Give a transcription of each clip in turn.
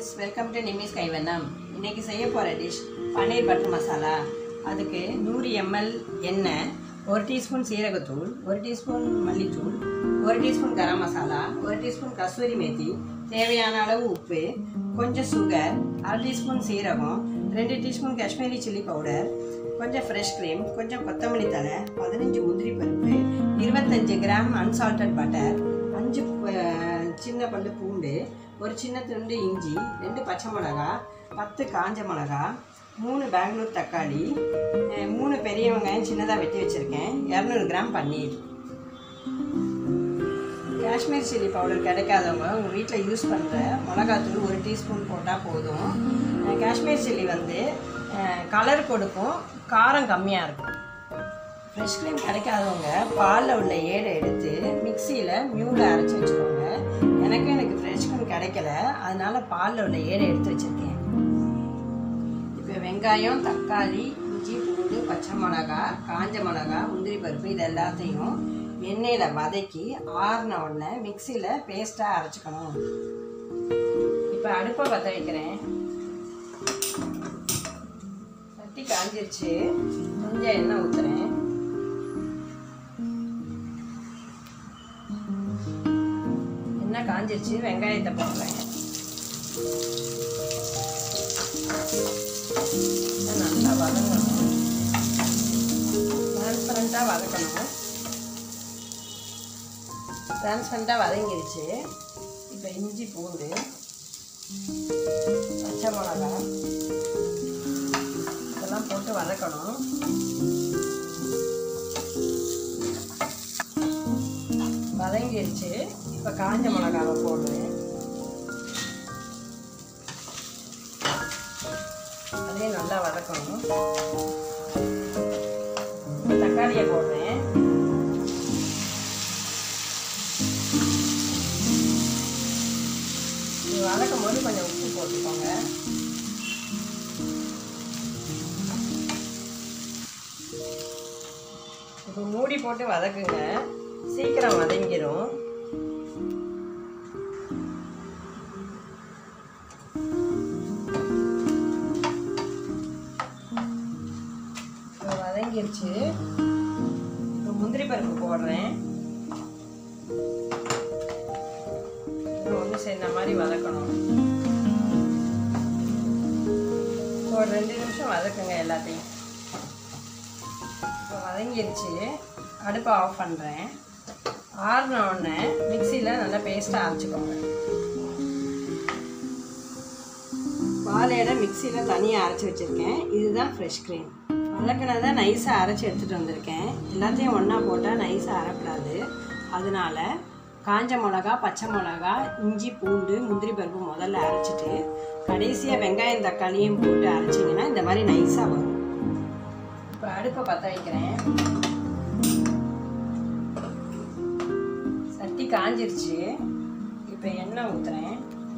friends welcome to Nimi's கைவண்ணம் இன்னைக்கு செய்ய போகிற டிஷ் பன்னீர் பட்டர் மசாலா அதுக்கு நூறு எம்எல் எண்ணெய் ஒரு டீஸ்பூன் சீரகத்தூள் ஒரு டீஸ்பூன் மல்லித்தூள் ஒரு டீஸ்பூன் கரம் மசாலா ஒரு டீஸ்பூன் கஸ்தூரி மேத்தி தேவையான அளவு உப்பு கொஞ்சம் சுகர் அரை டீஸ்பூன் சீரகம் ரெண்டு டீஸ்பூன் காஷ்மீரி சில்லி பவுடர் கொஞ்சம் ஃப்ரெஷ் க்ரீம் கொஞ்சம் கொத்தமல்லி தழை பதினஞ்சு முந்திரி பருப்பு இருபத்தஞ்சு கிராம் அன்சால்டட் பட்டர் அஞ்சு ப- சின்ன பல்லு பூண்டு ஒரு சின்ன துண்டு இஞ்சி ரெண்டு பச்சை மிளகா பத்து காஞ்ச மிளகா மூணு பெங்களூர் தக்காளி அஹ் மூணு பெரிய வெங்காயம் சின்னதாக வெட்டி வச்சுருக்கேன் இரநூறு gram paneer Kashmir chilli powder கிடைக்காதவங்க உங்கள் வீட்டில் யூஸ் பண்ணுற மிளகாத்தூள் ஒரு டீஸ்பூன் போட்டால் போதும் அஹ் காஷ்மீர் சில்லி வந்து கலர் கொடுக்கும் காரம் கம்மியாக இருக்கும் ஃப்ரெஷ் க்ரீம் கிடைக்காதவங்க பாலில் உள்ள ஏடை எடுத்து மிக்சியில் மியூவில் அரைச்சி வச்சுக்கோங்க எனக்கு எனக்கு ஃப்ரெஷ் க்ரீம் கிடைக்கல அதனால பாலில் உள்ள ஏடை எடுத்து வச்சுருக்கேன் இப்போ வெங்காயம் தக்காளி இஞ்சி பூண்டு பச்சை மிளகா காஞ்ச மிளகா முந்திரி பருப்பு இது எல்லாத்தையும் எண்ணெயில் வதக்கி ஆறின உடனே மிக்சியில் பேஸ்ட்டாக அரைச்சிக்கணும் இப்போ அடுப்பை பற்ற வைக்கிறேன் சட்டி காஞ்சிருச்சு கொஞ்சம் எண்ணெய் ஊற்றுறேன் எண்ணெய் காஞ்சிருச்சு வெங்காயத்தை போடுறேன் இதை நல்லா வதங்கணும் டிரான்ஸ்பரண்ட்டாக வதக்கணும் டிரான்ஸ்பரண்ட்டாக வதங்கிருச்சு இப்போ இஞ்சி பூண்டு பச்சை மிளகா இதெல்லாம் போட்டு வதக்கணும் வதங்கிருச்சு இப்போ காஞ்ச மிளகாவை போடுவேன் அதையும் நல்லா வதக்கணும் இப்போ தக்காளியை போடுறேன் இது வதக்கும் போது கொஞ்சம் உப்பு போட்டுக்கோங்க இப்போ மூடி போட்டு வதக்குங்க சீக்கிரம் வதங்கிரும் இப்போ வதங்கிருச்சு இப்போ முந்திரி பருப்பு போடுறேன் ஒன்று சேர்ந்த மாதிரி வதக்கணும் ஒரு ரெண்டு நிமிஷம் வதக்குங்க எல்லாத்தையும் இப்போ வதங்கிருச்சு அடுப்பை ஆஃப் பண்ணுறேன் ஆறின உடனே மிக்சியில் நல்லா பேஸ்ட்டாக அரைச்சிக்கோங்க வாழையில மிக்சியில் தனியாக அரைச்சி வச்சுருக்கேன் இதுதான் ஃப்ரெஷ் க்ரீம் வதக்கினதை நைஸாக அரைச்சி எடுத்துகிட்டு வந்திருக்கேன் எல்லாத்தையும் ஒன்றா போட்டால் நைஸாக அரைப்படாது அதனால காஞ்ச மிளகா பச்சை மிளகா இஞ்சி பூண்டு முந்திரி பருப்பு முதல்ல அரைச்சிட்டு கடைசியாக வெங்காயம் தக்காளியும் போட்டு அரைச்சிங்கன்னா இந்த மாதிரி நைஸாக வரும் இப்போ அடுப்பை பற்ற வைக்கிறேன் சட்டி காஞ்சிருச்சு இப்போ எண்ணெய் ஊற்றுறேன்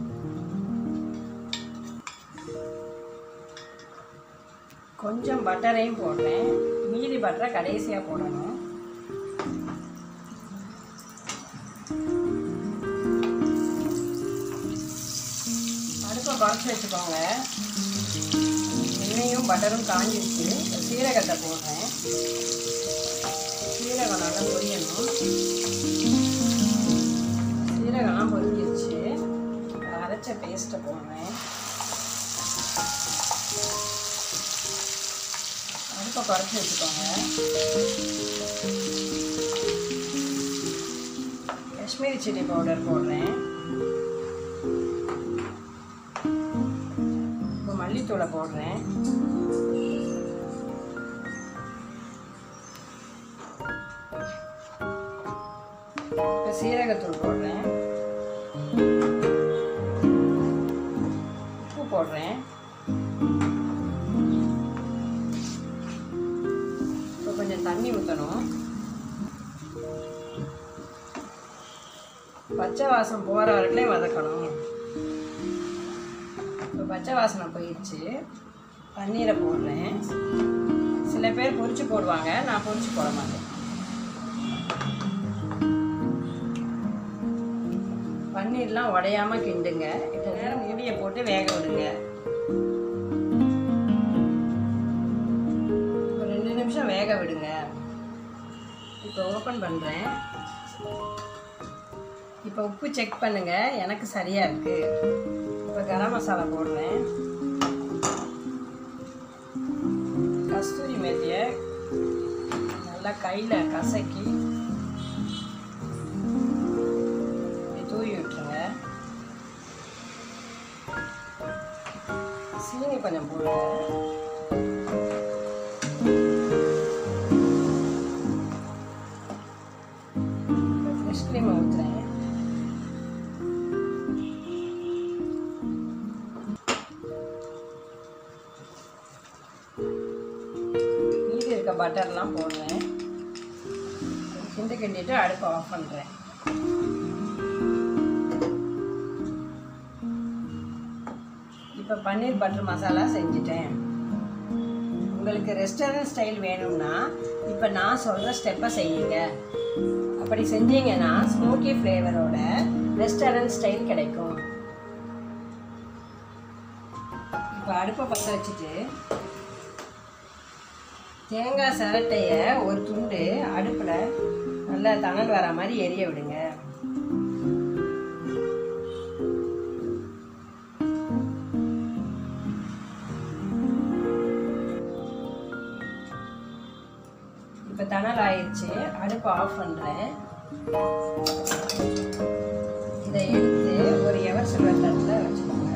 கொஞ்சம் பட்டரையும் போடுறேன் மீதி பட்டரை கடைசியாக போடணும் அடுப்பை குறைச்சி வச்சுக்கோங்க எண்ணெயும் பட்டரும் காஞ்சிருச்சு இப்ப சீரகத்தை போடுறேன் சீரகம் நல்லா பொரியணும் சீரகம்லாம் பொரிஞ்சிருச்சு அரைச்ச பேஸ்ட்டை போடுறேன் அடுப்பை குறைச்சி வச்சுக்கோங்க காஷ்மீரி சில்லி பவுடர் போடுறேன் இப்போ மல்லித்தூளை போடுறேன் இப்போ சீரகத்தூள் போடுறேன் உப்பு போடுறேன் இப்போ கொஞ்சம் தண்ணி ஊற்றணும் பச்சை வாசம் போகிற வரைக்கும் வதக்கணும் இப்போ பச்சை வாசனை போயிடுச்சு பன்னீரை போடுறேன் சில பேர் பொரிச்சு போடுவாங்க நான் பொரிச்சு போட மாட்டேன் பன்னீர்லாம் உடையாம கிண்டுங்க இப்போ நேரம் மூடியை போட்டு வேக விடுங்க ஒரு ரெண்டு நிமிஷம் வேக விடுங்க இப்போ ஓப்பன் பண்ணுறேன் இப்போ உப்பு செக் பண்ணுங்க எனக்கு சரியா இருக்கு இப்போ கரம் மசாலா போடுறேன் கஸ்தூரி மேத்தியை நல்லா கையில் கசக்கி இப்படி தூவி விட்டுருங்க சீனி கொஞ்சம் போடுங்க ஃப்ரெஷ் க்ரீம் ஊற்றுறேன் மீதி இருக்க பட்டர்லாம் போடுறேன் கிண்டு கிண்டிட்டு அடுப்பை ஆஃப் பண்ணுறேன் இப்போ பன்னீர் பட்டர் மசாலா செஞ்சுட்டேன் உங்களுக்கு ரெஸ்டாரண்ட் ஸ்டைல் வேணும்னா இப்போ நான் சொல்கிற ஸ்டெப்பை செய்யுங்க அப்படி செஞ்சீங்கன்னா ஸ்மோக்கி ஃப்ளேவரோட ரெஸ்டாரண்ட் ஸ்டைல் கிடைக்கும் இப்போ அடுப்பை பற்ற வச்சுட்டு தேங்காய் சிரட்டையை ஒரு துண்டு அடுப்பில் நல்லா தணல் வர மாதிரி எரிய விடுங்க இப்போ தணல் ஆயிடுச்சு அடுப்பை ஆஃப் பண்ணுறேன் இதை எடுத்து ஒரு எவர் சில்வர் தட்டில் வச்சுக்கோங்க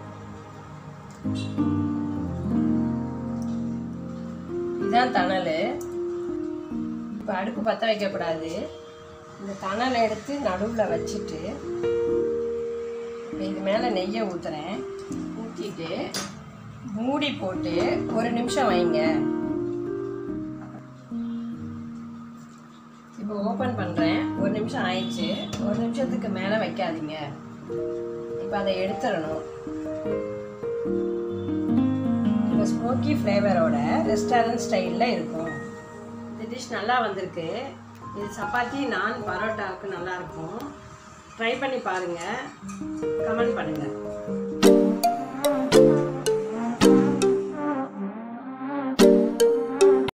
இதுதான் தணல் இப்போ அடுப்பு பற்ற வைக்கக்கூடாது இந்த தணலை எடுத்து நடுவில் வச்சுட்டு இது மேலே நெய்யை ஊற்றுறேன் ஊற்றிட்டு மூடி போட்டு ஒரு நிமிஷம் வைங்க இப்போ ஓப்பன் பண்ணுறேன் ஒரு நிமிஷம் ஆயிடுச்சு ஒரு நிமிஷத்துக்கு மேலே வைக்காதீங்க இப்போ அதை எடுத்துடணும் இப்போ ஸ்மோக்கி ஃப்ளேவரோட ரெஸ்டாரண்ட் ஸ்டைலில் இருக்கும் இந்த டிஷ் நல்லா வந்திருக்கு இது சப்பாத்தி நான் பரோட்டாவுக்கு நல்லாயிருக்கும் ட்ரை பண்ணி பாருங்கள் கமெண்ட் பண்ணுங்கள்